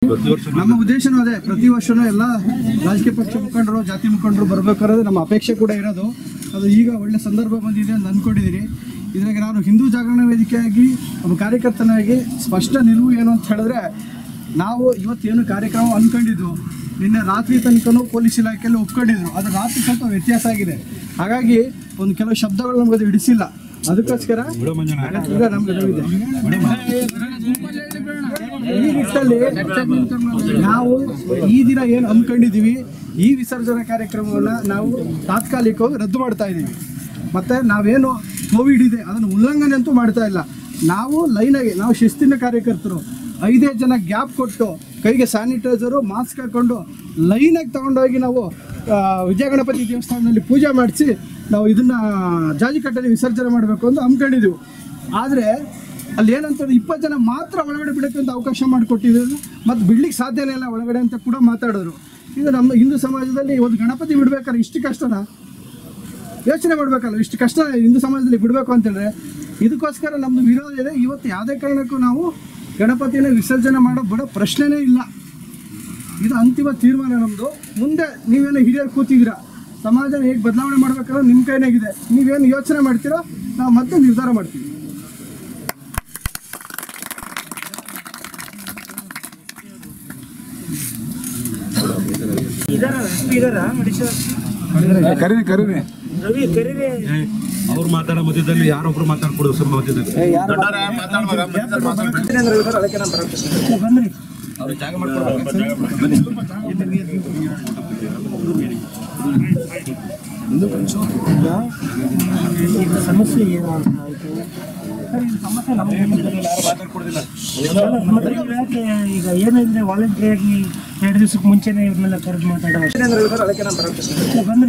ಪ್ರತಿ ವರ್ಷ ನಮ್ಮ ಉದ್ದೇಶನೂ ಅದೇ ಪ್ರತಿ ವರ್ಷನೂ ಎಲ್ಲ ರಾಜಕೀಯ ಪಕ್ಷ ಮುಖಂಡರು ಜಾತಿ ಮುಖಂಡರು ಬರಬೇಕಾದ್ರೆ ನಮ್ಮ ಅಪೇಕ್ಷೆ ಕೂಡ ಇರೋದು ಅದು ಈಗ ಒಳ್ಳೆ ಸಂದರ್ಭ ಬಂದಿದೆ ಅಂತ ಅಂದ್ಕೊಂಡಿದ್ದೀನಿ ಇದ್ರಾಗ ನಾನು ಹಿಂದೂ ಜಾಗರಣ ವೇದಿಕೆಯಾಗಿ ಒಬ್ಬ ಕಾರ್ಯಕರ್ತನಾಗಿ ಸ್ಪಷ್ಟ ನಿಲುವು ಏನು ಅಂತ ಹೇಳಿದ್ರೆ ನಾವು ಇವತ್ತೇನು ಕಾರ್ಯಕ್ರಮ ಅಂದ್ಕೊಂಡಿದ್ವು ನಿನ್ನೆ ರಾತ್ರಿ ತನಕನೂ ಪೊಲೀಸ್ ಇಲಾಖೆಯಲ್ಲಿ ಒಪ್ಕೊಂಡಿದ್ರು ಅದು ರಾತ್ರಿ ಸ್ವಲ್ಪ ವ್ಯತ್ಯಾಸ ಆಗಿದೆ ಹಾಗಾಗಿ ಒಂದು ಕೆಲವು ಶಬ್ದಗಳು ನಮಗೆ ಅದು ಹಿಡಿಸಿಲ್ಲ ಅದಕ್ಕೋಸ್ಕರ ಈಗ ನಮ್ಗೆ ಅರಿವಿದೆ. ಈ ನಿಟ್ಟಿನಲ್ಲಿ ನಾವು ಈ ದಿನ ಏನು ಅಂದ್ಕೊಂಡಿದ್ದೀವಿ ಈ ವಿಸರ್ಜನಾ ಕಾರ್ಯಕ್ರಮವನ್ನು ನಾವು ತಾತ್ಕಾಲಿಕವಾಗಿ ರದ್ದು ಮಾಡ್ತಾ ಇದ್ದೀವಿ ಮತ್ತು ನಾವೇನು ಕೋವಿಡ್ ಇದೆ ಅದನ್ನು ಉಲ್ಲಂಘನೆ ಅಂತೂ ಮಾಡ್ತಾ ಇಲ್ಲ ನಾವು ಲೈನಾಗಿ ನಾವು ಶಿಸ್ತಿನ ಕಾರ್ಯಕರ್ತರು ಐದೈದು ಜನ ಗ್ಯಾಪ್ ಕೊಟ್ಟು ಕೈಗೆ ಸ್ಯಾನಿಟೈಸರು ಮಾಸ್ಕ್ ಹಾಕ್ಕೊಂಡು ಲೈನಾಗಿ ತಗೊಂಡೋಗಿ ನಾವು ಆ, ವಿಜಯ ಗಣಪತಿ ದೇವಸ್ಥಾನದಲ್ಲಿ ಪೂಜೆ ಮಾಡಿಸಿ ನಾವು ಇದನ್ನು ಜಾಜಿಕಟ್ಟಲ್ಲಿ ವಿಸರ್ಜನೆ ಮಾಡಬೇಕು ಅಂತ ಅಂದ್ಕೊಂಡಿದ್ದೀವಿ ಆದರೆ ಅಲ್ಲಿ ಏನಂತಂದ್ರೆ ಇಪ್ಪತ್ತು ಜನ ಮಾತ್ರ ಒಳಗಡೆ ಬಿಡಕ್ಕೆ ಅಂತ ಅವಕಾಶ ಮಾಡಿಕೊಟ್ಟಿದ್ರು ಮತ್ತು ಬಿಡ್ಲಿಕ್ಕೆ ಸಾಧ್ಯನೇ ಇಲ್ಲ ಒಳಗಡೆ ಅಂತ ಕೂಡ ಮಾತಾಡಿದ್ರು ಇದು ನಮ್ಮ ಹಿಂದೂ ಸಮಾಜದಲ್ಲಿ ಒಂದು ಗಣಪತಿ ಬಿಡ್ಬೇಕಾದ್ರೆ ಇಷ್ಟು ಕಷ್ಟನಾ ಯೋಚನೆ ಮಾಡಬೇಕಲ್ಲ ಇಷ್ಟು ಕಷ್ಟ ಹಿಂದೂ ಸಮಾಜದಲ್ಲಿ ಬಿಡಬೇಕು ಅಂತೇಳಿದ್ರೆ ಇದಕ್ಕೋಸ್ಕರ ನಮ್ಮದು ವಿರೋಧ ಇದೆ ಇವತ್ತು ಯಾವುದೇ ಕಾರಣಕ್ಕೂ ನಾವು ಗಣಪತಿನ ವಿಸರ್ಜನೆ ಮಾಡೋ ಬಿಡೋ ಪ್ರಶ್ನೆನೇ ಇಲ್ಲ ಇದು ಅಂತಿಮ ತೀರ್ಮಾನ ನಮ್ಮದು ಮುಂದೆ ನೀವೇನು ಹಿರಿಯರು ಕೂತಿದ್ದೀರಾ ಸಮಾಜನ ಹೇಗೆ ಬದಲಾವಣೆ ಮಾಡಬೇಕನ್ನೋ ನಿಮ್ಮ ಕೈನಾಗಿದೆ ನೀವೇನು ಯೋಚನೆ ಮಾಡ್ತೀರೋ ನಾವು ಮತ್ತೆ ನಿರ್ಧಾರ ಮಾಡ್ತೀವಿ ಇದಾರ ಇದಾರ ಮೆಡಿಸಿನ್ ಕರೀರಿ ಕರೀರಿ ರವಿ ಕರೀರಿ ಅವ್ರು ಮಾತಾಡೋ ಮಧ್ಯದಲ್ಲಿ ಯಾರೊಬ್ರು ಮಾತಾಡ್ಕೊಡೋದು ಸ್ವಲ್ಪ ಮಧ್ಯದಲ್ಲಿ ಬಂದ್ರಿ ಈಗ ಸಮಸ್ಯೆ ಏನು ಅಂತ ಆಯ್ತು ಸರ್ ಇದು ಸಮಸ್ಯೆ ನಮಗೆ ಮತ್ತೆ ಇವ್ರು ಯಾಕೆ ಈಗ ಏನಿದ್ರೆ ವಾಲಂಟ್ರಿಯಾಗಿ ಎರಡು ದಿವಸಕ್ಕೆ ಮುಂಚೆನೆ ಇವ್ರನ್ನೆಲ್ಲ ಕರೆದು ಮಾತಾಡೋ ಬಂದ್ರಿ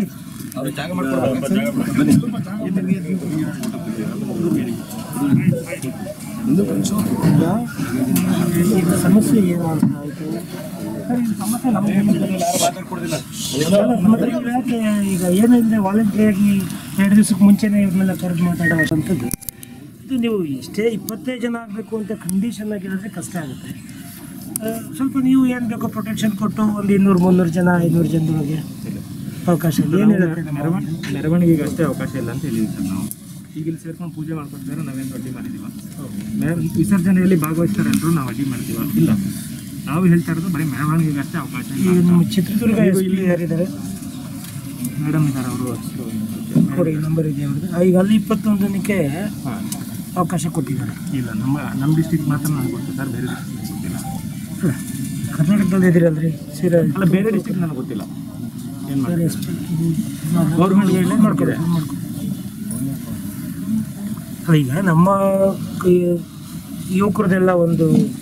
ಈಗ ಸಮಸ್ಯೆ ಏನು ಅಂತ ಆಯ್ತು ಸರ್ ಇದು ಸಮಸ್ಯೆ ನಮಗೆ ಮತ್ತೆ ಇವ್ರು ಯಾಕೆ ಈಗ ಏನಿದ್ರೆ ವಾಲಂಟ್ರಿಯಾಗಿ ಎರಡು ದಿವಸಕ್ಕೆ ಮುಂಚೆನೆ ಇವ್ರನ್ನೆಲ್ಲ ಕರೆದು ಮಾತಾಡೋ ಅಂಥದ್ದು ಇದು ನೀವು ಎಷ್ಟೇ ಇಪ್ಪತ್ತೈದು ಜನ ಆಗಬೇಕು ಅಂತ ಕಂಡೀಷನ್ ಆಗಿರೋದ್ರೆ ಕಷ್ಟ ಆಗುತ್ತೆ ಆ, ಸ್ವಲ್ಪ ನೀವು ಏನು ಬೇಕೋ ಪ್ರೊಟೆಕ್ಷನ್ ಕೊಟ್ಟು ಒಂದು ಇನ್ನೂರು ಮುನ್ನೂರು ಜನ ಐನೂರು ಜನದೊಳಗೆ ಅವಕಾಶ ಇದೆ ಏನು ಹೇಳುತ್ತೆ ಮೆರವಣಿಗೆ ಮೆರವಣಿಗೆಗೆ ಅಷ್ಟೇ ಅವಕಾಶ ಇಲ್ಲ ಅಂತ ಹೇಳಿದ್ವಿ ಸರ್ ನಾವು ಈಗ ಇಲ್ಲಿ ಸೇರ್ಕೊಂಡು ಪೂಜೆ ಮಾಡ್ಕೊಳ್ತಾರೆ ನಾವೇನು ಅಡ್ಡಿ ಮಾಡಿದ್ದೀವ ಮೆರ- ವಿಸರ್ಜನೆಯಲ್ಲಿ ಭಾಗವಹಿಸ್ತಾರೆ ಅಂದ್ರು ನಾವು ಅಡ್ಡಿ ಮಾಡ್ತೀವ ಇಲ್ಲ ನಾವು ಹೇಳ್ತಾ ಇರೋದು ಬರೀ ಮೆರವಣಿಗೆಗೆ ಅಷ್ಟೇ ಅವಕಾಶ ಈಗ ಇಲ್ಲ ನಿಮ್ಮ ಚಿತ್ರದುರ್ಗ ಎಸ್ ಪಿ ಯಾರಿದ್ದಾರೆ ಮೇಡಮ್ ಇದ್ದಾರೆ ಅವರು ಕೊಡಿ ನಂಬರ್ ಇದೆಯಾ ಅವ್ರದ್ದು ಈಗ ಅಲ್ಲಿ ಇಪ್ಪತ್ತೊಂದು ಜನಕ್ಕೆ ಹಾಂ ಅವಕಾಶ ಕೊಟ್ಟಿದ್ದಾರೆ ಇಲ್ಲ ನಮ್ಮ ನಮ್ಮ ಡಿಸ್ಟಿಕ್ ಮಾತ್ರ ನನಗೆ ಗೊತ್ತು ಸರ್ ಬೇರೆ ಡಿಸ್ಟಿಕ್ ಗೊತ್ತಿಲ್ಲ ಕರ್ನಾಟಕದಲ್ಲಿ ಇದ್ದೀರಲ್ರಿ ಸೀರೆ ಅಲ್ಲ ಬೇರೆ ಡಿಸ್ಟಿಕ್ ನನಗೆ ಗೊತ್ತಿಲ್ಲ ಏನು ಮಾಡಿ ಎಸ್ ಪಿ ಗೌರ್ಮೆಂಟ್ ಗೈಡ್ಲೈನ್ ಮಾಡ್ಕೊಡಿ ಅಲ್ಲ, ಈಗ ನಮ್ಮ ಕ- ಯುವಕರದೆಲ್ಲ ಒಂದು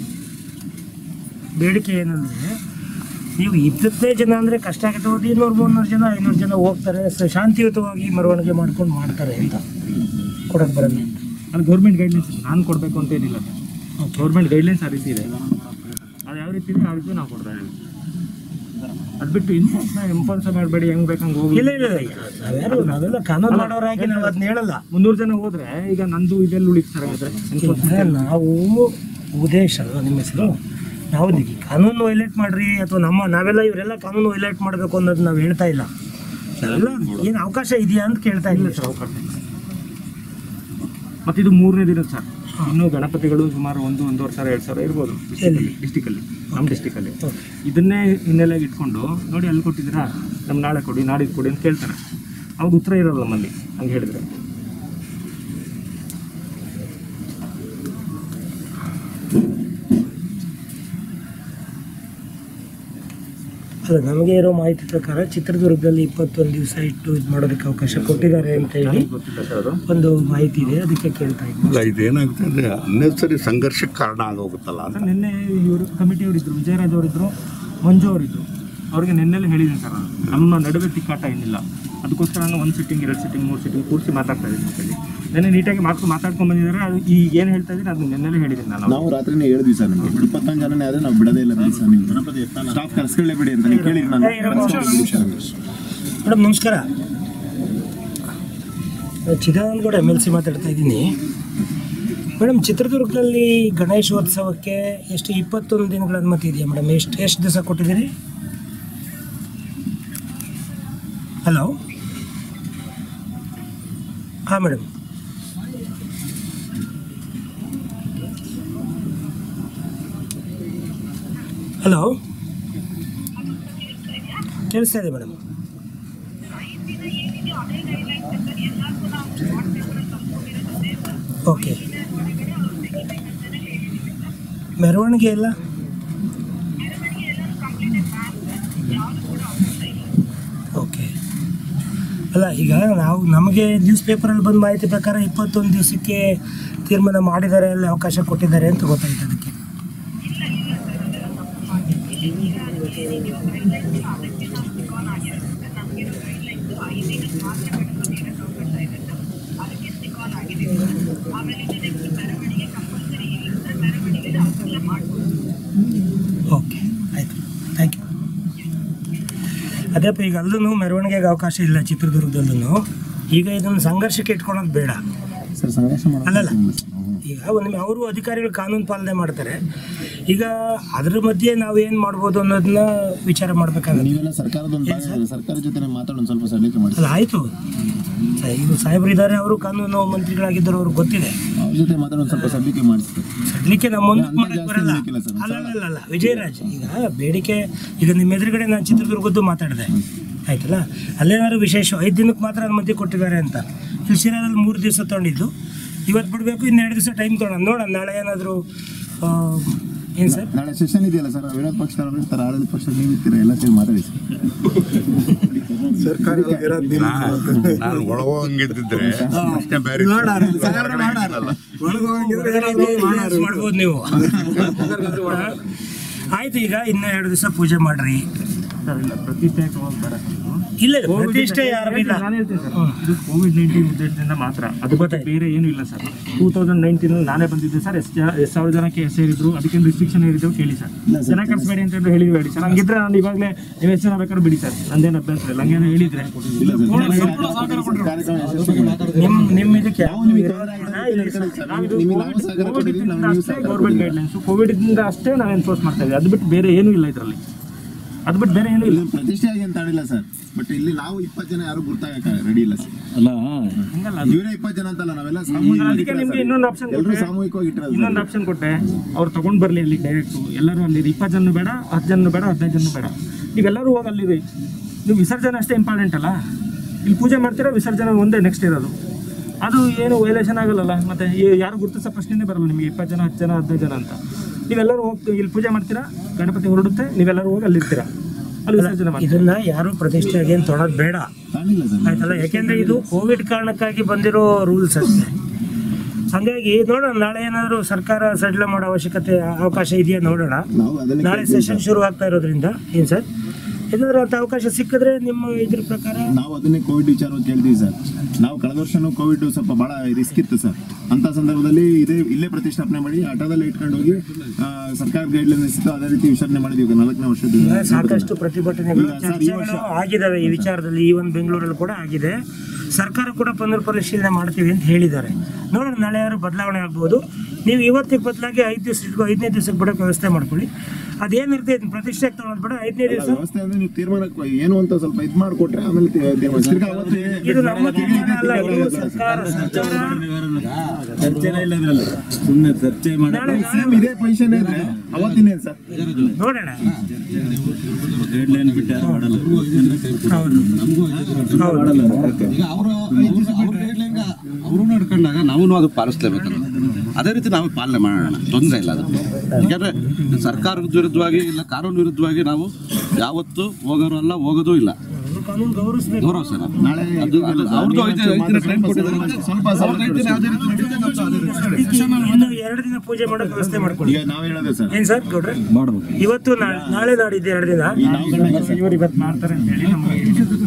ಬೇಡಿಕೆ ಏನಂದರೆ ನೀವು ಇಪ್ಪತ್ತೈದು ಜನ ಅಂದರೆ ಕಷ್ಟ ಆಗುತ್ತೆ ಒಂದು ಇನ್ನೂರು ಮುನ್ನೂರು ಜನ ಐನೂರು ಜನ ಹೋಗ್ತಾರೆ ಸ- ಶಾಂತಿಯುತವಾಗಿ ಮೆರವಣಿಗೆ ಮಾಡ್ಕೊಂಡು ಮಾಡ್ತಾರೆ ಅಂತ ಕೊಡಕ್ಕೆ ಬರಲ್ಲ ಅಂತ ಅದು ಗೌರ್ಮೆಂಟ್ ಗೈಡ್ಲೈನ್ಸ್ ನಾನು ಕೊಡಬೇಕು ಅಂತ ಏನಿಲ್ಲ ಗೌರ್ಮೆಂಟ್ ಗೈಡ್ಲೈನ್ಸ್ ಆ ರೀತಿ ಇದೆ ಅದು ಯಾವ ರೀತಿ ಇದೆ ಆ ರೀತಿ ನಾವು ಕೊಡ್ತಾ ಇದ್ದೀವಿ ಅದು ಬಿಟ್ಟು ಇನ್ಫೋರ್ಸ್ನ ಇಂಪೋರ್ಸ್ ಮಾಡಬೇಡಿ ಹೆಂಗ್ ಬೇಕಂಗೆ ಹೋಗಿ ಇಲ್ಲ ಇಲ್ಲ ಇಲ್ಲ ನಾವ್ಯಾರು ನಾವೆಲ್ಲ ಕಾನೂನು ಮಾಡೋರಾಗಿ ನಾವು ಅದನ್ನ ಹೇಳಲ್ಲ ಮುನ್ನೂರು ಜನ ಹೋದ್ರೆ ಈಗ ನಂದು ಇದೆಲ್ಲ ಉಳಿತಾರೆ ಹಾಗಾದ್ರೆ ಅಂದ್ರೆ ನಾವು ಉದ್ದೇಶ ಅಲ್ವಾ ನಿಮ್ಮ ಹೆಸರು ನಾವು ನಿ- ಕಾನೂನು ವೈಲೇಟ್ ಮಾಡ್ರಿ ಅಥವಾ ನಮ್ಮ ನಾವೆಲ್ಲ ಇವರೆಲ್ಲ ಕಾನೂನು ವೈಲೇಟ್ ಮಾಡಬೇಕು ಅನ್ನೋದು ನಾವು ಹೇಳ್ತಾ ಇಲ್ಲ ಎಲ್ಲ ಏನು ಅವಕಾಶ ಇದೆಯಾ ಅಂತ ಕೇಳ್ತಾ ಇಲ್ಲ ಸರ್ ಅವಕಾಶ ಮತ್ತೆ ಇದು ಮೂರನೇ ದಿನ ಸರ್ ಇನ್ನು ಗಣಪತಿಗಳು ಸುಮಾರು ಒಂದು ಒಂದೂವರೆ ಸಾವಿರ ಎರಡು ಸಾವಿರ ಇರ್ಬೋದು ಡಿಸ್ಟಿಕಲ್ಲಿ ನಮ್ಮ ಡಿಸ್ಟಿಕಲ್ಲಿ ಇದನ್ನೇ ಹಿನ್ನೆಲೆಯಾಗಿ ಇಟ್ಕೊಂಡು ನೋಡಿ ಅಲ್ಲಿ ಕೊಟ್ಟಿದ್ದೀರಾ ನಮ್ಮ ನಾಳೆ ಕೊಡಿ ನಾಡಿದ್ದು ಕೊಡಿ ಅಂತ ಕೇಳ್ತಾರೆ ಅವಾಗ ಉತ್ತರ ಇರಲ್ಲ ನಮ್ಮಲ್ಲಿ ಹಂಗೆ ಹೇಳಿದ್ರೆ ಅಲ್ಲ ನಮಗೆ ಇರೋ ಮಾಹಿತಿ ಪ್ರಕಾರ ಚಿತ್ರದುರ್ಗದಲ್ಲಿ ಇಪ್ಪತ್ತೊಂದು ದಿವಸ ಇಟ್ಟು ಇದು ಮಾಡೋದಕ್ಕೆ ಅವಕಾಶ ಕೊಟ್ಟಿದ್ದಾರೆ ಅಂತ ಹೇಳಿ ಗೊತ್ತಿಲ್ಲ ಸರ್ ಅದು ಒಂದು ಮಾಹಿತಿ ಇದೆ ಅದಕ್ಕೆ ಕೇಳ್ತಾ ಇದ್ದೀನಿ ಇಲ್ಲ ಇದೇನಾಗುತ್ತೆ ಅಂದರೆ ಅನ್ನೆಸರಿ ಸಂಘರ್ಷಕ್ಕೆ ಕಾರಣ ಆಗೋಗುತ್ತಲ್ಲ ಅಂತ ಸರ್ ನಿನ್ನೆ ಇವರು ಕಮಿಟಿಯವರು ಇದ್ರು ವಿಜಯರಾಜ್ ಅವರಿದ್ರು ಮಂಜು ಅವರಿದ್ರು ಅವ್ರಿಗೆ ನಿನ್ನೆಲ್ಲ ಹೇಳಿದ್ದೀನಿ ಸರ್ ನಾನು. ನಮ್ಮ ನಡುವೆ ತಿಕ್ಕಾಟ ಏನಿಲ್ಲ ಅದಕ್ಕೋಸ್ಕರ ನಾನು ಒಂದು ಸಿಟ್ಟಿಂಗ್ ಎರಡು ಸಿಟ್ಟಿಂಗ್ ಮೂರು ಸಿಟ್ಟಿಂಗ್ ಕೂರಿಸಿ ಮಾತಾಡ್ತಾ ಇದ್ದೀನಿ ಅಂತೇಳಿ ನೆನ್ನೆ ನೀಟಾಗಿ ಮಾತು ಮಾತಾಡ್ಕೊಂಡು ಬಂದಿದ್ದಾರೆ ಅದು ಈಗ ಏನು ಹೇಳ್ತಾ ಇದ್ದೀನಿ ಅದು ನಿನ್ನೆಲ್ಲೇ ಹೇಳಿದ್ದೀನಿ ನಾನು ನಾವು ರಾತ್ರಿನೇ ಹೇಳಿದ್ವಿ ಸರ್ ನಿಮಗೆ ಇಪ್ಪತ್ತೊಂದು ಜನನೇ ಆದ್ರೆ ನಾವು ಬಿಡದೇ ಇಲ್ಲ ಬಿಡಿ ಸರ್ ನೀವು ಸ್ಟಾಫ್ ಕರ್ಸ್ಕೊಳ್ಳೇ ಬಿಡಿ ಅಂತ ನೀವು ಕೇಳಿರಿ ನಾನು ಮೇಡಮ್ ನಮಸ್ಕಾರ Chidananda Gowda M L C ಮಾತಾಡ್ತಾ ಇದ್ದೀನಿ ಮೇಡಮ್ ಚಿತ್ರದುರ್ಗದಲ್ಲಿ ಗಣೇಶೋತ್ಸವಕ್ಕೆ ಎಷ್ಟು ಇಪ್ಪತ್ತೊಂದು ದಿನಗಳ ಅನುಮತಿ ಇದೆಯಾ ಮೇಡಮ್ ಎಷ್ಟು ಎಷ್ಟು ದಿವಸ ಕೊಟ್ಟಿದ್ದೀರಿ ಹಲೋ ಹಾಂ ಮೇಡಮ್ ಹಲೋ ಕೇಳಿಸ್ತಾ ಇದೆ ಮೇಡಮ್ ಓಕೆ ಮೆರವಣಿಗೆ ಎಲ್ಲ ಓಕೆ ಅಲ್ಲ ಈಗ ನಾವು ನಮಗೆ ನ್ಯೂಸ್ ಪೇಪರಲ್ಲಿ ಬಂದ ಮಾಹಿತಿ ಪ್ರಕಾರ ಇಪ್ಪತ್ತೊಂದು ದಿವಸಕ್ಕೆ ತೀರ್ಮಾನ ಮಾಡಿದ್ದಾರೆ ಅಲ್ಲಿ ಅವಕಾಶ ಕೊಟ್ಟಿದ್ದಾರೆ ಅಂತ ಗೊತ್ತಾಯ್ತು ಅದಕ್ಕೆ ಓಕೆ ಆಯಿತು ಥ್ಯಾಂಕ್ ಯು ಅದೇಪ್ಪ ಈಗ ಅಲ್ಲೂ ಮೆರವಣಿಗೆಗೆ ಅವಕಾಶ ಇಲ್ಲ ಚಿತ್ರದುರ್ಗದಲ್ಲೂ ಈಗ ಇದನ್ನು ಸಂಘರ್ಷಕ್ಕೆ ಇಟ್ಕೊಳೋದು ಬೇಡ ಸರ್ ಸಂಘರ್ಷ ಅಲ್ಲಲ್ಲ. ಮಾಡೋದು ಈಗ ಒಂದು ಅವರು ಅಧಿಕಾರಿಗಳು ಕಾನೂನು ಪಾಲನೆ ಮಾಡ್ತಾರೆ ಈಗ ಅದ್ರ ಮಧ್ಯೆ ನಾವು ಏನು ಮಾಡ್ಬೋದು ಅನ್ನೋದನ್ನ ವಿಚಾರ ಮಾಡಬೇಕಾಗುತ್ತೆ ನೀವೆಲ್ಲ ಸರ್ಕಾರದ ಒಂದು ಭಾಗ ಇದ್ದೀರಿ. ಸರ್ಕಾರ ಜೊತೆ ಮಾತಾಡೋಣ ಸ್ವಲ್ಪ ಸಡಿಲಿಕೆ ಮಾಡಿ ಅಲ್ಲ ಆಯಿತು ಇದು ಸಾಹೇಬ್ರು ಇದ್ದಾರೆ ಅವರು ಕಾನೂನು ಮಂತ್ರಿಗಳಾಗಿದ್ದರು ಅವ್ರಿಗೆ ಗೊತ್ತಿದೆ ಅವ್ರ ಜೊತೆ ಮಾತಾಡೋಣ ಸ್ವಲ್ಪ ಸಡಿಲಿಕೆ ಮಾಡಿಸ್ತಾರೆ ಸದ್ಯಕ್ಕೆ ನಮ್ಮ ಮುಂದೆ ಅಂತ ಮಾಡಕ್ಕೆ ಜಾಸ್ತಿ ಬರಲ್ಲ ಬೇಕಿಲ್ಲ ಸರ್. ಅಲ್ಲ ಅಲ್ಲ ಅಲ್ಲ ವಿಜಯರಾಜ್ ಈಗ ಬೇಡಿಕೆ ಈಗ ನಿಮ್ಮ ಎದುರುಗಡೆ ನಾನು ಚಿತ್ರದುರ್ಗದ್ದು ಮಾತಾಡಿದೆ ಆಯ್ತಲ್ಲ ಅಲ್ಲೇನಾದ್ರು ವಿಶೇಷ ಐದು ದಿನಕ್ಕೆ ಮಾತ್ರ ಅನುಮತಿ ಕೊಟ್ಟಿದ್ದಾರೆ ಅಂತ ಇಲ್ಲಿ ಶಿರಾದಲ್ಲಿ ಮೂರು ದಿವಸ ತೊಗೊಂಡಿದ್ದು ಇವತ್ತು ಬಿಡಬೇಕು ಇನ್ನೆರಡು ದಿವಸ ಟೈಮ್ ತೊಗೊಳೋಣ ನೋಡೋಣ ನಾಳೆ ಏನಾದರೂ ಏನು ಸರ್ ನಾಳೆ ಸೆಷನ್ ಇದೆಯಲ್ಲ ಸರ್ ವಿರೋಧ ಪಕ್ಷದವ್ರು ಇರ್ತಾರೆ ಆಡಳಿತ ಪಕ್ಷ ನೀವು ಇರ್ತೀರಾ ಎಲ್ಲ ಸೇರಿ ಮಾತಾಡಿ ಸರ್ ನಾನು ಒಳಗೋಗಿದ್ದಿದ್ರೆ ಅಷ್ಟೇ ಬೇರೆ ಮಾಡ್ಬೋದು ನೀವು ಆಯ್ತು ಈಗ ಇನ್ನೂ ಎರಡು ದಿವಸ ಪೂಜೆ ಮಾಡ್ರಿ ಸರ್ ಇಲ್ಲ ಪ್ರತಿಷ್ಠೆ ತಗೊಂಡ್ ಬರಕ್ಕೆ ನೀವು. ಇಲ್ಲ ಇಲ್ಲ, ಪ್ರತಿಷ್ಠೆ ಯಾರು ಇಲ್ಲ ನಾನು ಹೇಳ್ತೀನಿ ಸರ್ ಇದು ಕೋವಿಡ್ ನೈನ್ಟೀನ್ ಉದ್ದೇಶದಿಂದ ಮಾತ್ರ ಅದು ಗೊತ್ತಾಯ್ತು ಬೇರೆ ಏನೂ ಇಲ್ಲ ಸರ್ ಟೂ ತೌಸಂಡ್ ನೈನ್ಟೀನ್ ನಾನೇ ಬಂದಿದ್ದೆ ಸರ್ ಎಷ್ಟು ಜನ ಎಷ್ಟು ಸಾವಿರ ಜನಕ್ಕೆ ಸೇರಿದ್ರು ಅದಕ್ಕೇನು ರಿಸ್ಟ್ರಿಕ್ಷನ್ ಏನಿದ್ರು ಕೇಳಿ ಸರ್ ಜನ ಕರ್ಸ್ಬೇಡಿ ಅಂತ ಹೇಳಿದ್ರೆ ಹೇಳಿಬೇಡಿ ಸರ್ ಹಂಗಿದ್ರೆ ನಾನು ಇವಾಗಲೇ ನೀವು ಎಷ್ಟು ಜನ ಬೇಕಾದ್ರೂ ಬಿಡಿ ಸರ್ ನಂದೇನು ಅಭ್ಯಾಸ ಇಲ್ಲ ಹಂಗೇನೋ ಹೇಳಿದ್ರೆ ಕಾರ್ಯಕ್ರಮ ಯಶಸ್ವಿ ಮಾಡಿ. ನಿಮ್ಮ ನಿಮ್ಮ ಇದಕ್ಕೆ ಯಾವ ನಿಮಗೆ ನಿಮಗೆ ನಾವು ಸಹಕಾರ ಕೊಟ್ಟಿದ್ದೀವಿ ನಾವು ನೀವು ಸಹಕಾರ ಗೌರ್ಮೆಂಟ್ ಗೈಡ್ಲೈನ್ಸ್ ಕೋವಿಡ್ ಇಂದ ಅಷ್ಟೇ ನಾವು ಎನ್ಫೋರ್ಸ್ ಮಾಡ್ತಾ ಇದ್ದೀವಿ ಅದು ಬಿಟ್ಟು ಬೇರೆ ಏನೂ ಇಲ್ಲ ಇದರಲ್ಲಿ ಅದು ಬಿಟ್ಟು ಬೇರೆ ಏನೂ ಇಲ್ಲ ಇಲ್ಲಿ ಪ್ರತಿಷ್ಠೆ ಆಗಿ ಅಂತ ಆಡಿಲ್ಲ ಸರ್ ಬಟ್ ಇಲ್ಲಿ ನಾವು ಇಪ್ಪತ್ತು ಜನ ಯಾರು ಗುರ್ತಾಗಕ್ಕೆ ರೆಡಿ ಇಲ್ಲ ಸರ್ ಹಂಗಲ್ಲ ಇವರೇ ಇಪ್ಪತ್ತು ಜನ ಅಂತಲ್ಲ ನಾವೆಲ್ಲ ಸಾಮೂಹಿಕವಾಗಿ ಅದಕ್ಕೆ ನಿಮ್ಗೆ ಇನ್ನೊಂದು ಆಪ್ಷನ್ ಎಲ್ಲರೂ ಸಾಮೂಹಿಕವಾಗಿ ಇಟ್ಟಿರೋದು ಇನ್ನೊಂದು ಆಪ್ಷನ್ ಕೊಟ್ಟೆ ಅವ್ರು ತಗೊಂಡ್ ಬರ್ಲಿ ಅಲ್ಲಿ ಡೈರೆಕ್ಟ್ ಎಲ್ಲರೂ ಅಲ್ಲಿ ಇಪ್ಪತ್ತು ಜನ ಬೇಡ ಹತ್ತು ಜನ ಬೇಡ ಹದಿನೈದು ಜನ ಬೇಡ ನೀವೆಲ್ಲರೂ ಹೋಗಿ ಅಲ್ಲಿರಿ ನೀವು ವಿಸರ್ಜನೆ ಅಷ್ಟೇ ಇಂಪಾರ್ಟೆಂಟ್ ಅಲ್ಲ ಇಲ್ಲಿ ಪೂಜೆ ಮಾಡ್ತೀರಾ ವಿಸರ್ಜನೆ ಒಂದೇ ನೆಕ್ಸ್ಟ್ ಇರೋದು ಅದು ಏನು ವೈಲೇಷನ್ ಆಗಲ್ಲಲ್ಲ ಮತ್ತೆ ಈ- ಯಾರು ಗುರುತಿಸೋ ಪ್ರಶ್ನೆನೇ ಬರಲ್ಲ ನಿಮಗೆ ಇಪ್ಪತ್ತು ಜನ ಹತ್ತು ಜನ ಹದಿನೈದು ಜನ ಅಂತ ನೀವೆಲ್ಲರೂ ಹೋಗಿ ಇಲ್ಲಿ ಪೂಜೆ ಮಾಡ್ತೀರಾ ಗಣಪತಿ ಹೊರಡುತ್ತೆ ನೀವೆಲ್ಲರೂ ಹೋಗಿ ಅಲ್ಲಿರ್ತೀರಾ ಅಲ್ಲಿ ವಿಸರ್ಜನೆ ಮಾಡ್ತೀರಾ ಇದನ್ನ ಯಾರು ಪ್ರತಿಷ್ಠೆಗೆ ಏನು ತೊಗೊಳೋದು ಬೇಡ ಕಾಣಿಲ್ಲ ಸರ್ ಆಯ್ತಲ್ಲ ಯಾಕೆಂದ್ರೆ ಇದು ಕೋವಿಡ್ ಕಾರಣಕ್ಕಾಗಿ ಬಂದಿರೋ ರೂಲ್ಸ್ ಅಷ್ಟೇ ಹಂಗಾಗಿ ನೋಡೋಣ ನಾಳೆ ಏನಾದರೂ ಸರ್ಕಾರ ಸಡಿಲ ಮಾಡೋ ಅವಶ್ಯಕತೆ ಅವಕಾಶ ಇದೆಯಾ ನೋಡೋಣ ನಾವು ಅದನ್ನೇ ನಾಳೆ ಸೆಷನ್ ಶುರು ಆಗ್ತಾ ಇರೋದ್ರಿಂದ ಏನು ಸರ್ ಏನಾದರೂ ಅಂತ ಅವಕಾಶ ಸಿಕ್ಕಿದ್ರೆ ನಿಮ್ಮ ಇದ್ರ ಪ್ರಕಾರ ನಾವು ಅದನ್ನೇ ಕೋವಿಡ್ ವಿಚಾರವಾಗಿ ಕೇಳ್ತೀವಿ ಸರ್ ನಾವು ಕಳೆದ ವರ್ಷನೂ ಕೋವಿಡ್ ಸ್ವಲ್ಪ ಬಹಳ ರಿಸ್ಕ್ ಇತ್ತು ಸರ್ ಅಂತ ಸಂದರ್ಭದಲ್ಲಿ ಇದೇ ಇಲ್ಲೇ ಪ್ರತಿಷ್ಠಾಪನೆ ಮಾಡಿ ಆಟೋದಲ್ಲಿ ಇಟ್ಕೊಂಡು ಹೋಗಿ ಆ, ಸರ್ಕಾರ ಗೈಡ್ಲೈನ್ಸ್ ಇತ್ತು ಅದೇ ರೀತಿ ವಿಚಾರಣೆ ಮಾಡಿದ್ವಿ ಈಗ ನಾಲ್ಕನೇ ವರ್ಷದ ಈಗ ಸಾಕಷ್ಟು ಪ್ರತಿಭಟನೆಗಳು ಈಗ ಸರ್, ಈ ವರ್ಷ- ಚರ್ಚೆಗಳು ಆಗಿದ್ದಾವೆ ಈ ವಿಚಾರದಲ್ಲಿ ಈ ಒಂದು ಬೆಂಗಳೂರಲ್ಲಿ ಕೂಡ ಆಗಿದೆ ಸರ್ಕಾರ ಕೂಡ ಪುನರ್ ಪರಿಶೀಲನೆ ಮಾಡ್ತೀವಿ ಅಂತ ಹೇಳಿದ್ದಾರೆ ನೋಡೋಣ ನಾಳೆ ಯಾರು ಬದಲಾವಣೆ ಆಗ್ಬೋದು ನೀವು ಇವತ್ತಿಗೆ ಬದಲಾಗಿ ಐದು ದಿವಸ ಐದನೇ ದಿವಸಕ್ಕೆ ಬಿಡೋಕೆ ವ್ಯವಸ್ಥೆ ಮಾಡ್ಕೊಳ್ಳಿ ಅದೇನಿರುತ್ತೆ ಇದನ್ನ ಪ್ರತಿಷ್ಠೆಗೆ ತಗೊಳ್ಳೋದು ಬೇಡ ಐದನೇ ದಿವಸ ವ್ಯವಸ್ಥೆ ಅಂದ್ರೆ ನೀವು ತೀರ್ಮಾನಕ್ಕೆ ಏನು ಅಂತ ಸ್ವಲ್ಪ ಇದು ಮಾಡಿಕೊಟ್ರೆ ಆಮೇಲೆ ತೀ- ತೀರ್ಮಾನ ತಿರ್ಗಾ ಅವತ್ತೇ ಇದು ನಮ್ಮ ತೀರ್ಮಾನ ಅಲ್ಲ ಇದು ಸರ್ಕಾರ ಸರ್ಕಾರ ನಾಳೆ ಸೇಮ್ ಇದೇ ಪೊಸಿಷನ್ ಇದ್ರೆ ಅವತ್ತಿನೇ ಸರ್ ನೋಡೋಣ ಹೌದು ಹೌದು ಈಗ ಅವರು ಅವರು ನಡ್ಕೊಂಡಾಗ ನಾವು ಅದು ಪಾಲಿಸ್ಲೇಬೇಕಲ್ಲ ಅದೇ ರೀತಿ ನಾವು ಪಾಲನೆ ಮಾಡೋಣ ತೊಂದರೆ ಇಲ್ಲ ಅದು ಯಾಕಂದ್ರೆ ಸರ್ಕಾರದ ವಿರುದ್ಧವಾಗಿ ಇಲ್ಲ ಕಾನೂನು ವಿರುದ್ಧವಾಗಿ ನಾವು ಯಾವತ್ತೂ ಹೋಗೋರು ಅಲ್ಲ ಹೋಗೋದು ಇಲ್ಲ ಅವರು ಕಾನೂನು ಗೌರವಿಸಬೇಕು ಗೌರವ ಸರ್ ಅದು. ನಾಳೆ ಅದು ಅದು ಅವ್ರದ್ದು ಐದು ಐದು ದಿನ ಟೈಮ್ ಕೊಟ್ಟಿದ್ದಾರೆ ಸ್ವಲ್ಪ ಅವ್ರದ್ದು ಐದು ದಿನ ಯಾವುದೇ ರೀತಿ ನಡೀತದೆ ನಮ್ದು ಅದೇ ರೀತಿ ನಡೀತದೆ. ಇನ್ನು ಎರಡು ದಿನ ಪೂಜೆ ಮಾಡೋಕೆ ವ್ಯವಸ್ಥೆ ಮಾಡ್ಕೊಳ್ಳಿ ಈಗ ನಾವು ಹೇಳೋದು ಸರ್ ಏನ್ ಸರ್ ಗೌಡ್ರೆ ಇವತ್ತು ನಾಳೆ ನಾಳೆ ನಾಡಿದ್ದು ಎರಡು ದಿನ ಈ ನಾವು ಗಂಡ ಇವ್ರು ಇವತ್ತು ಮಾಡ್ತಾರೆ ಅಂತ ಹೇಳಿ ನಮಗೆ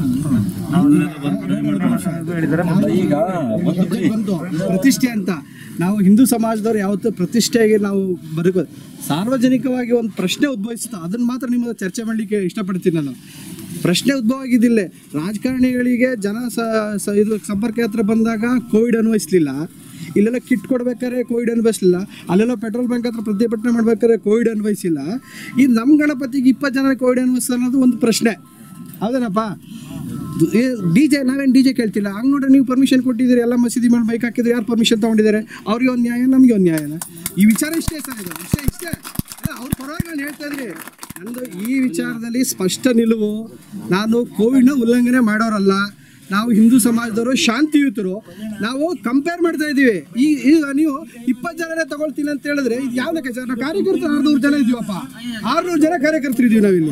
ಹೇಳಿದ್ದಾರೆ ಈಗ ಪ್ರತಿಷ್ಠೆ ಅಂತ ನಾವು ಹಿಂದೂ ಸಮಾಜದವ್ರು ಯಾವತ್ತೂ ಪ್ರತಿಷ್ಠೆಗೆ ನಾವು ಬದುಕೋ ಸಾರ್ವಜನಿಕವಾಗಿ ಒಂದು ಪ್ರಶ್ನೆ ಉದ್ಭವಿಸುತ್ತೆ ಅದನ್ನು ಮಾತ್ರ ನಿಮ್ಮ ಚರ್ಚೆ ಮಾಡಲಿಕ್ಕೆ ಇಷ್ಟಪಡ್ತೀನಿ ನಾನು ಪ್ರಶ್ನೆ ಉದ್ಭವ ಆಗಿದ್ದಿಲ್ಲ ರಾಜಕಾರಣಿಗಳಿಗೆ ಜನ ಸ ಸ- ಇದು ಸಂಪರ್ಕ ಹತ್ರ ಬಂದಾಗ ಕೋವಿಡ್ ಅನ್ವಯಿಸ್ಲಿಲ್ಲ ಇಲ್ಲೆಲ್ಲ ಕಿಟ್ ಕೊಡ್ಬೇಕಾದ್ರೆ ಕೋವಿಡ್ ಅನ್ಭವಿಸಲಿಲ್ಲ ಅಲ್ಲೆಲ್ಲ ಪೆಟ್ರೋಲ್ ಬಂಕ್ ಹತ್ರ ಪ್ರತಿಭಟನೆ ಮಾಡ್ಬೇಕಾದ್ರೆ ಕೋವಿಡ್ ಅನ್ಭವಿಸಿಲ್ಲ ಈ ನಮ್ಮ ಗಣಪತಿಗೆ ಇಪ್ಪತ್ತು ಜನ ಕೋವಿಡ್ ಅನ್ಭವಿಸ್ತಾರೆ ಅನ್ನೋದು ಒಂದು ಪ್ರಶ್ನೆ ಹೌದೇನಪ್ಪ ಡಿ ಜೆ ನಾವೇನು ಡಿ ಜೆ ಕೇಳ್ತಿಲ್ಲ ಹಂಗೆ ನೋಡ್ರಿ ನೀವು ಪರ್ಮಿಷನ್ ಕೊಟ್ಟಿದ್ದೀರಿ ಎಲ್ಲ ಮಸೀದಿ ಮೇಲೆ ಬೈಕ್ ಹಾಕಿದ್ರೆ ಯಾರು ಪರ್ಮಿಷನ್ ತೊಗೊಂಡಿದ್ದಾರೆ ಅವ್ರಿಗೆ ಒಂದು ನ್ಯಾಯ ನಮಗೆ ಒಂದು ನ್ಯಾಯನ ಈ ವಿಚಾರ ಇಷ್ಟೇ ಸರ್ ಇದು ಇಷ್ಟೇ ಇಷ್ಟೇ ಅಲ್ಲ, ಅವ್ರ ಪರವಾಗಿ ನಾನು ಹೇಳ್ತಾ ಇದ್ರಿ ನಂದು ಈ ವಿಚಾರದಲ್ಲಿ ಸ್ಪಷ್ಟ ನಿಲುವು ನಾನು ಕೋವಿಡ್ನ ಉಲ್ಲಂಘನೆ ಮಾಡೋರಲ್ಲ ನಾವು ಹಿಂದೂ ಸಮಾಜದವರು ಶಾಂತಿಯುತರು ನಾವು ಕಂಪೇರ್ ಮಾಡ್ತಾ ಇದ್ದೀವಿ ಈ ಈಗ ನೀವು ಇಪ್ಪತ್ತು ಜನನೇ ತಗೊಳ್ತೀನಿ ಅಂತ ಹೇಳಿದ್ರೆ ಇದು ಯಾವ ಲೆಕ್ಕ ಸರ್ ನಾವು ಕಾರ್ಯಕರ್ತರು ಆರ್ನೂರು ಜನ ಇದೀವಪ್ಪ ಆರ್ನೂರು ಜನ ಕಾರ್ಯಕರ್ತರು ಇದೀವಿ ನಾವಿಲ್ಲಿ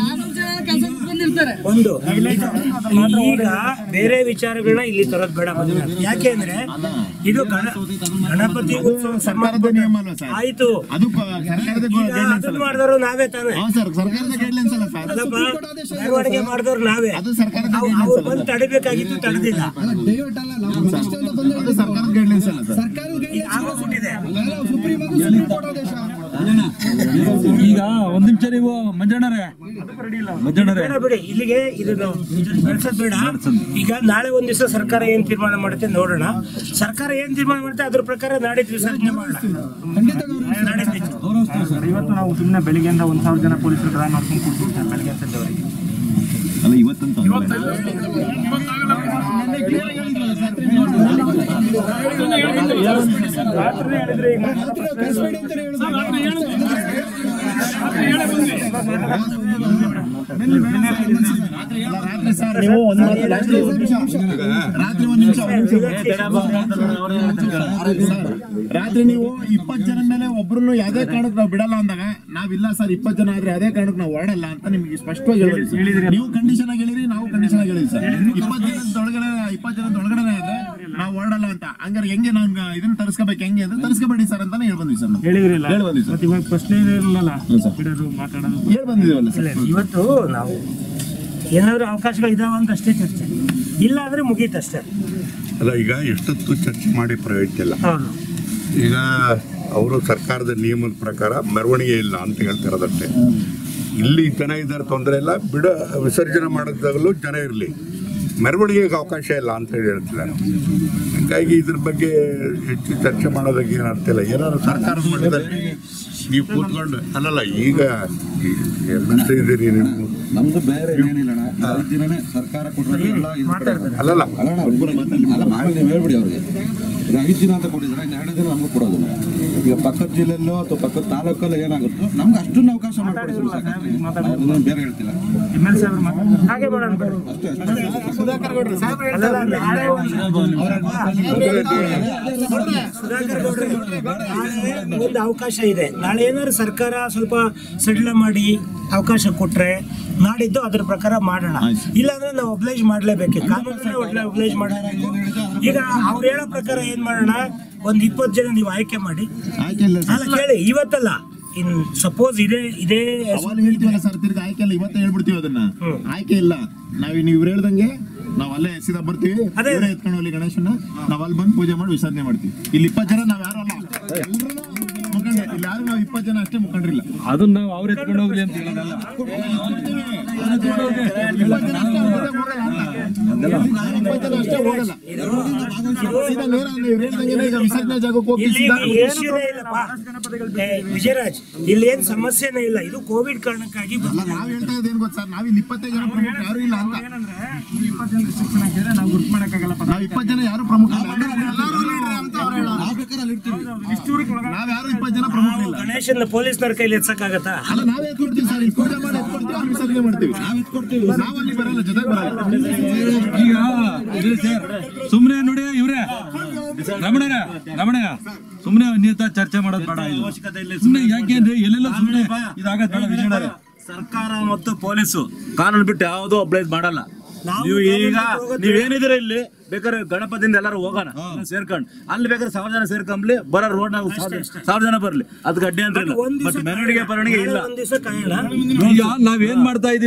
ಒಂದು ಈಗ ಬೇರೆ ವಿಚಾರಗಳನ್ನ ಇಲ್ಲಿ ತರೋದ್ ಬೇಡ ಮಂಜುನಾಥ್. ಯಾಕೆ ಅಂದ್ರೆ ಇದು ಗಣ- ಗಣಪತಿ ಉತ್ಸವ ಸರ್ಕಾರದ ನಿಯಮ ಅಲ್ವಾ ಸರ್ ಆಯ್ತು ಅದು ಪ- ಸರ್ಕಾರದ ಈಗ ಗೈಡ್ಲೈನ್ಸ್ ಅದನ್ನ ಅಲ್ಲ ಮಾಡಿದವರು ನಾವೇ ತಾನೇ ಹಾ ಸರ್ ಸರ್ಕಾರದ ಗೈಡ್ಲೈನ್ಸ್ ಅಲ್ಲ ಸರ್ ಅಲ್ಲಪ್ಪ, ಮೆರವಣಿಗೆ ಮಾಡಿದವರು ನಾವೇ ಅದು ಸರ್ಕಾರದ ಅವ್- guidelines ಅವ್ರು ಅಲ್ಲ. ಬಂದು ತಡಿಬೇಕಾಗಿತ್ತು ತಡೆದಿಲ್ಲ ದಯವಿಟ್ಟು ಅಲ್ಲ ನಾವು ಪ್ರತಿಷ್ಠೆಯಿಂದ ಬಂದವರು ಅದು ಸರ್ಕಾರದ ಗೈಡ್ಲೈನ್ಸ್ ಅಲ್ಲ ಸರ್ ಸರ್ಕಾರದ guidelines ಆಗೋಗ್ಬಿಟ್ಟಿದೆ ಅಲ್ಲ, ಸುಪ್ರೀಂ ಅದು ಸುಪ್ರೀಂ ಕೋರ್ಟ್ ಆದೇಶ ಈಗ ಒಂದ್ ನಿಮಿಷ ನೀವು ಮಂಜಣ್ಣರೇ ಮಂಜಣ್ಣರೇ ಬೇಡ ಬಿಡಿ ಇಲ್ಲಿಗೆ ಇದನ್ನು ಇದನ್ನ ಬೆಳೆಸೋದ್ ಬೇಡ ಈಗ ನಾಳೆ ಒಂದ್ ದಿವಸ ಸರ್ಕಾರ ಏನ್ ತೀರ್ಮಾನ ಮಾಡುತ್ತೆ ನೋಡೋಣ ಸರ್ಕಾರ ಏನ್ ತೀರ್ಮಾನ ಮಾಡುತ್ತೆ ಅದ್ರ ಪ್ರಕಾರ ನಾಡಿದ್ದು ವಿಸರ್ಜನೆ ಮಾಡೋಣ ನಾಡಿದ್ದು ಸರ್ ಇವತ್ತು ನಾವು ಸುಮ್ಮನೆ ಬೆಳಿಗ್ಗೆಯಿಂದ ಒಂದು ಸಾವಿರ ಜನ ಪೊಲೀಸರು ಡ್ರಾ ಮಾಡ್ಕೊಂಡು ಕೂತ್ಬಿಟ್ಟು ಸರ್ ಬೆಳಗ್ಗೆ ಸಂಜೆವರೆಗೆ ಅಲ್ಲ ಇವತ್ತಂತ ರಾತ್ರಿ ಸರ್ ನೀವು ಒಂದು ಮಾತು ರಾತ್ರಿ ಒಂದು ನಿಮಿಷ ರಾತ್ರಿ ಒಂದು ನಿಮಿಷ ರಾತ್ರಿ ನೀವು ಇಪ್ಪತ್ತು ಜನ ಮೇಲೆ ಒಬ್ರು ಯಾವುದೇ ಕಾರಣಕ್ಕೆ ನಾವು ಬಿಡಲ್ಲ ಅಂದಾಗ ನಾವಿಲ್ಲ ಸರ್ ಇಪ್ಪತ್ತು ಜನ ಆದ್ರೆ ಅದೇ ಕಾರಣಕ್ಕೆ ನಾವು ಹೊರಡಲ್ಲ ಅಂತ ನಿಮಗೆ ಸ್ಪಷ್ಟವಾಗಿ ಹೇಳಿದ್ರಿ ನೀವು ಕಂಡೀಷನ್ ಆಗಿ ಹೇಳಿರಿ ನಾವು ಕಂಡೀಷನ್ ಆಗಿ ಹೇಳಿದ್ರಿ ಸರ್ ಇಪ್ಪತ್ತು ಜನದ ಒಳಗಡೆ ಇಪ್ಪತ್ತು ಜನದ ಒಳಗಡೆ ಆದ್ರೆ ನಾವು ಹೊರಡಲ್ಲ ಅಂತ ಹಂಗಾರೆ ಹೆಂಗೆ ನಾವು ಇದನ್ನ ತರಿಸ್ಕೋಬೇಕು ಹೆಂಗೆ ಅಂದ್ರೆ ತರಿಸ್ಕೋಬೇಡಿ ಸರ್ ಅಂತಾನೆ ಹೇಳಿ ಬಂದ್ವಿ ಸರ್ ನಾವು ಹೇಳಿದ್ರಿಲ್ಲ ಹೇಳಿ ಬಂದ್ವಿ ಸರ್ ಮತ್ತೆ ಇವಾಗ ಪ್ರಶ್ನೆ ಇರಲಿಲ್ಲ ಹ್ಞೂ ಸರ್ ಬಿಡೋದು ಮಾತಾಡೋದು ಹೇಳಿ ಬಂದಿದ್ದೀವಲ್ಲ ಸರ್ ಇವತ್ತು ನಾವು ಏನಾದ್ರು ಅವಕಾಶಗಳು ಇದಾವ ಅಂತ ಅಷ್ಟೇ ಚರ್ಚೆ ಇಲ್ಲ ಅಂದ್ರೆ ಮುಗೀತಷ್ಟೇ ಅಲ್ಲ ಈಗ ಎಷ್ಟೊತ್ತು ಚರ್ಚೆ ಮಾಡಿ ಪ್ರಯೋಜನ ಇಲ್ಲ ಹೌದು ಈಗ ಅವರು ಸರ್ಕಾರದ ನಿಯಮದ ಪ್ರಕಾರ ಮೆರವಣಿಗೆ ಇಲ್ಲ ಅಂತ ಹೇಳ್ತಿರೋದಷ್ಟೇ ಇಲ್ಲಿ ಜನ ಇದ್ದಾರೆ ತೊಂದರೆ ಇಲ್ಲ ಬಿಡ ವಿಸರ್ಜನೆ ಮಾಡೋದಾಗಲೂ ಜನ ಇರಲಿ ಮೆರವಣಿಗೆಗೆ ಅವಕಾಶ ಇಲ್ಲ ಅಂತ ಹೇಳಿ ಹೇಳ್ತಿದ್ದಾರೆ ಹೀಗಾಗಿ ಇದ್ರ ಬಗ್ಗೆ ಹೆಚ್ಚು ಚರ್ಚೆ ಮಾಡೋದಕ್ಕೆ ಏನು ಅರ್ಥ ಇಲ್ಲ ಏನಾದ್ರು ಸರ್ಕಾರದ ಮಟ್ಟದಲ್ಲಿ ನೀವು ಕೂತ್ಕೊಂಡು ಅಲ್ಲಲ್ಲ ಈಗ ಎಂತ ಇದ್ದೀರಿ ನೀವು ನಮ್ದು ಬೇರೆ ಏನಿಲ್ಲ ಅಣ್ಣ ಐದು ದಿನನೇ ಸರ್ಕಾರ ಕೊಟ್ಟರೆ ಎಲ್ಲ ಇದು ಕಡೆ ಅಲ್ಲಲ್ಲ ಅಲ್ಲಣ್ಣ, ಅಲ್ಲ ಆಮೇಲೆ ನೀವು ಹೇಳ್ಬಿಡಿ ಅವ್ರಿಗೆ ಈಗ ಐದು ದಿನ ಅಂತ ಕೊಟ್ಟಿದ್ರೆ ಇನ್ನು ಎರಡು ದಿನ ನಮ್ಗೆ ಕೊಡೋದಿಲ್ಲ ಈಗ ಪಕ್ಕದ ಜಿಲ್ಲೆಯಲ್ಲೋ ಅಥವಾ ಪಕ್ಕದ ತಾಲೂಕಲ್ಲೋ ಏನಾಗುತ್ತೋ ನಮ್ಗೆ ಅಷ್ಟನ್ನು ಅವಕಾಶ ಮಾಡಿಕೊಡಿದ್ರು ಸಾಕು ಅದನ್ನ ಬೇರೆ ಹೇಳ್ತಿಲ್ಲ ಎಮ್ ಎಲ್ ಸಿ ಅವರು ಮಾತಾಡ್ತಾರೆ ಹಾಗೆ ಮಾಡೋಣ ಬಿಡು. ಅಲ್ಲಲ್ಲ, ನಾಳೆ ಸುಧಾಕರ್ ಗೌಡ್ರೆ, ನಾಳೆ ಒಂದು ಅವಕಾಶ ಇದೆ ನಾಳೆ ಏನಾದ್ರು ಸರ್ಕಾರ ಸ್ವಲ್ಪ ಸಡಿಲ ಮಾಡಿ ಅವಕಾಶ ಕೊಟ್ರೆ ನಾಡಿದ್ದು ಅದ್ರ ಪ್ರಕಾರ ಮಾಡೋಣ ಇಲ್ಲಾಂದ್ರೆ ನಾವು ಒಬ್ಲೈಜ್ ಮಾಡ್ಲೇಬೇಕು ಕಾನೂನನ್ನ ಒಬ್ಲೈಜ್ ಮಾಡಬೇಕು ಈಗ ಅವ್ರು ಹೇಳೋ ಪ್ರಕಾರ ಏನ್ ಮಾಡೋಣ ಒಂದ್ ಇಪ್ಪತ್ತು ಜನ ನೀವು ಆಯ್ಕೆ ಮಾಡಿ ಆಯ್ಕೆ ಇಲ್ಲ ಸರ್ ಅಲ್ಲ ಕೇಳಿ ಇವತ್ತಲ್ಲ ಇನ್ ಸಪೋಸ್ ಇದೇ ಇದೇ ಅವಾಗ ಹೇಳ್ತೀವಲ್ಲ ಸರ್ ತಿರ್ಗಿ ಆಯ್ಕೆ ಇಲ್ಲ ಇವತ್ತೇ ಹೇಳ್ಬಿಡ್ತೀವಿ ಅದನ್ನ ಹ್ಮ್. ಆಯ್ಕೆ ಇಲ್ಲ ನಾವ್ ನೀವು ಹೇಳ್ದಂಗೆ ನಾವ್ ಅಲ್ಲೇ ಸೀದಾ ಬರ್ತೀವಿ ಅದೇ. ಇವರೇ ಎತ್ಕೊಂಡು ಹೋಗ್ಲಿ ಗಣೇಶನ ನಾವ್ ಅಲ್ಲಿ ಬಂದು ಪೂಜೆ ಮಾಡಿ ವಿಸರ್ಜನೆ ಮಾಡ್ತೀವಿ ಇಲ್ಲಿ ಇಪ್ಪತ್ತು ಜನ ನಾವ್ ಯಾರು ಅಲ್ಲ ಎಲ್ರೂ ಮುಖಂಡ್ರೆ ಇಲ್ಲಿ ಯಾರು ನಾವ್ ಇಪ್ಪತ್ತು ಜನ ಅಷ್ಟೇ ಮುಖಂಡ್ರಿಲ್ಲ ಅದನ್ನ ನಾವು ಅವ್ರ ಎತ್ಕೊಂಡು ಹೋಗ್ಲಿ ಅಂತ ಹೇಳೋದಲ್ಲ ಇಪ್ಪತ್ತು ಜನ ಅಷ್ಟೇ ಹೋಗೋದೇ ಹೋಗಲ್ಲ ಅಂತ. ಇಪ್ಪತ್ತು ಜನ ಅಷ್ಟೇ ಹೋಗಲ್ಲ ಸೀದಾ ನೇರ ಅಂದ್ರೆ ಇವ್ರು ಹೇಳ್ದಂಗೆನೆ ಈಗ ವಿಸರ್ಜನೆ ಜಾಗಕ್ಕೆ ಹೋಗಿ ಇಲ್ಲಿ ಸೀದಾ ಇಶ್ಯೂನೇ ಇಲ್ಲಪ್ಪ ಏ, ವಿಜಯರಾಜ್ ಇಲ್ಲಿ ಏನ್ ಸಮಸ್ಯೆನೇ ಇಲ್ಲ ಇದು ಕೋವಿಡ್ ಕಾರಣಕ್ಕಾಗಿ ಅಲ್ಲ ನಾವ್ ಹೇಳ್ತಾ ಇದ್ದೇನು ಗೊತ್ತಾ ಸರ್ ನಾವ್ ಇಲ್ಲಿ ಇಪ್ಪತ್ತೈದು ಜನ ಪ್ರಮುಖ ಯಾರು ಇಲ್ಲ ಅಂತ ನೀವು ಇಪ್ಪತ್ತು ಜನ ರಿಸ್ಟ್ರಿಕ್ಷನ್ ಹಾಕಿದ್ರೆ ನಾವು ಗುರ್ತು ಮಾಡೋಕ್ಕಾಗಲ್ಲಪ್ಪ ನಾವ್ ಇಪ್ಪತ್ತು ಜನ ಯಾರು ಪ್ರಮುಖ ಇಲ್ಲ ಎಲ್ಲರೂ leader ಅಂತ ಅವ್ರು ಹೇಳೋದು. ನಾವ್ ಯಾರು ಇಪ್ಪತ್ತು ಜನ ಪ್ರಮುಖ ಇಲ್ಲ ಗಣೇಶನ್ ಪೊಲೀಸ್ನವ್ರ ಕೈಲಿ ಎತ್ಸಕ್ಕಾಗತ್ತಾ ಅಲ್ಲ ನಾವೇ ಎತ್ಕೊಡ್ತೀವಿ ಸರ್ ಇಲ್ಲಿ ಪೂಜೆ ಮಾಡಿ ಎತ್ಕೊಡ್ತೀವಿ ಅಲ್ಲಿ ವಿಸರ್ಜನೆ ಮಾಡ್ತೀವಿ ನಾವ್ ಎತ್ಕೊಡ್ತೀವಿ ನಾವ್ ಅಲ್ಲಿ ಬರಲ್ಲ ಜೊತೆಗೆ ಬರಲ್ಲ ಈಗ ಇದ್ರೆ ಸರ್ ಸುಮ್ನೆ ನೋಡಿ ಇವ್ರೆ ರಮಣರ ರಮಣ ಸುಮ್ನೆ ಅನ್ಯತಾ ಚರ್ಚೆ ಮಾಡೋದು ಬೇಡ ಇದು ಸುಮ್ನೆ ಯಾಕೆ ಅಂದ್ರೆ ಎಲ್ಲೆಲ್ಲ ಸುಮ್ನೆ ಇದಾಗದ್ ಬೇಡ ವಿಜಯಣ್ಣ ಸರ್ಕಾರ ಮತ್ತು ಪೊಲೀಸು ಕಾನೂನು ಬಿಟ್ಟು ಯಾವುದೂ ಒಬ್ಲೈಸ್ ಮಾಡಲ್ಲ ನಾವು ನೀವು ಈಗ ಕಾನೂನು ಬಿಟ್ಟು ನೀವೇನಿದ್ದೀರ ಇಲ್ಲಿ ಬೇಕಾದ್ರೆ ಗಣಪತಿಯಿಂದ ಎಲ್ಲರೂ ಹೋಗೋಣ ಸೇರ್ಕೊಂಡು ಅಲ್ಲಿ ಬೇಕಾದ್ರೆ ಸಾವಿರ ಜನ ಸೇರ್ಕೊಂಬ್ಲಿ ಬರೋ ರೋಡ್ ಸಾವಿರ ಜನ ಬರ್ಲಿ ಅದಕ್ಕೆ ಅಡ್ಡಿ ಅಂತ ಇಲ್ಲ ಒಂದ್ ಬಟ್ ದಿವಸ ಮೆರವಣಿಗೆ ಪರವಣಿಗೆ ಇಲ್ಲ ಒಂದ್ ದಿವಸ ಕಾಯೋಣ ಈಗ ನಾವೇನ್ ಮಾಡ್ತಾ ಇದೀವಿ